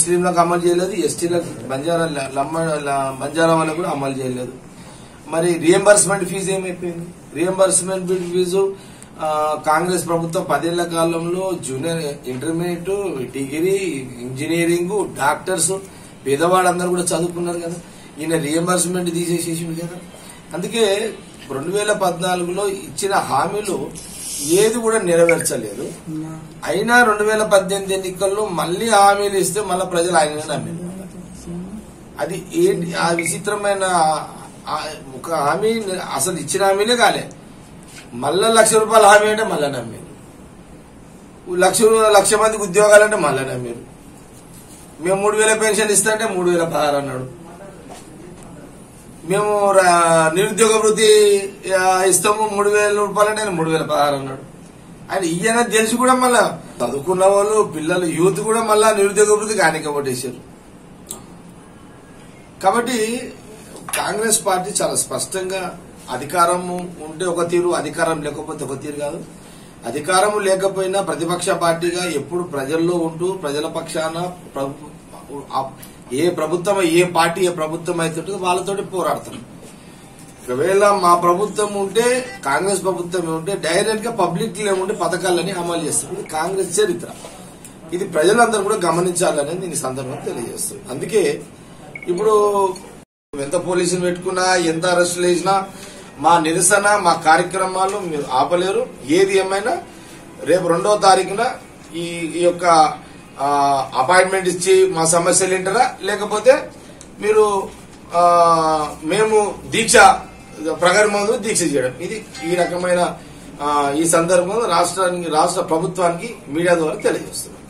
ముస్లింలకు అమలు చేయలేదు ఎస్టీలకు బంజారా లమ్మ ల- బంజారా వాళ్ళకు కూడా అమలు చేయలేదు మరి రియంబర్స్మెంట్ ఫీజు ఏమైపోయింది రియంబర్స్మెంట్ ఫీజు ఆ, కాంగ్రెస్ ప్రభుత్వం పదేళ్ల కాలంలో junior intermediate degree engineering doctors పేదవాళ్ళందరూ కూడా చదువుకున్నారు కదా ఈయన రియంబర్స్మెంట్ తీసేసేసింది కదా అందుకే రెండు వేల పద్నాలుగులో ఇచ్చిన హామీలు ఏది కూడా నెరవేర్చలేదు అయినా రెండు వేల పద్దెనిమిది ఎన్నికల్లో మళ్ళీ హామీలు ఇస్తే మళ్ళీ ప్రజలు ఆయన నమ్మారు అది ఏంటి ఆ విచిత్రమైన ఆ- ఒక హామీ అసలు ఇచ్చిన హామీలే కాలే మళ్ళా లక్ష రూపాయల హామీ అంటే మళ్ళా నమ్మారు లక్ష రూ- లక్ష మందికి ఉద్యోగాలంటే మళ్ళా నమ్మారు మేము మూడు వేల పెన్షన్ ఇస్తా అంటే మూడు వేల పదహారు అన్నాడు మేము రా- నిరుద్యోగ వృత్తి ఆ, ఇస్తాము మూడు వేల రూపాయలంటే ఆయన మూడు వేల పదహారు అన్నాడు ఆయన ఈయన తెలిసి కూడా మళ్ళా చదువుకున్న వాళ్ళు పిల్లలు యూత్ కూడా మళ్ళా నిరుద్యోగ వృత్తి కానిక ఓటేశారు కాబట్టి కాంగ్రెస్ పార్టీ చాలా స్పష్టంగా అధికారం ఉంటే ఒక తీరు అధికారం లేకపోతే ఒక తీరు కాదు అధికారం లేకపోయినా ప్రతిపక్ష పార్టీగా ఎప్పుడు ప్రజల్లో ఉంటూ ప్రజల పక్షాన ప్రభు- ఆ- ఏ ప్రభుత్వం ఏ పార్టీ ఏ ప్రభుత్వం అవుతుంటుందో వాళ్ళతోటి పోరాడతాం ఒకవేళ మా ప్రభుత్వం ఉంటే కాంగ్రెస్ ప్రభుత్వం ఉంటే డైరెక్ట్ గా పబ్లిక్ లో ఉండే పథకాలని అమలు చేస్తారు ఇది కాంగ్రెస్ చరిత్ర ఇది ప్రజలందరూ కూడా గమనించాలని దీని సందర్భంగా తెలియజేస్తుంది అందుకే ఇప్పుడు ఎంత పోలీసులు పెట్టుకున్నా ఎంత అరెస్టులు వేసినా మా నిరసన మా కార్యక్రమాలు మీరు ఆపలేరు ఏది ఏమైనా రేపు రెండవ తారీఖున ఈ ఈ యొక్క ఆ, అపాయింట్మెంట్ ఇచ్చి మా సమస్యలు వింటారా లేకపోతే మీరు ఆ, మేము దీక్ష ప్రగతి మందు దీక్ష చేయడం ఇది ఈ రకమైన ఆ, ఈ సందర్భంలో రాష్ట్రానికి రాష్ట్ర ప్రభుత్వానికి మీడియా ద్వారా తెలియజేస్తున్నాం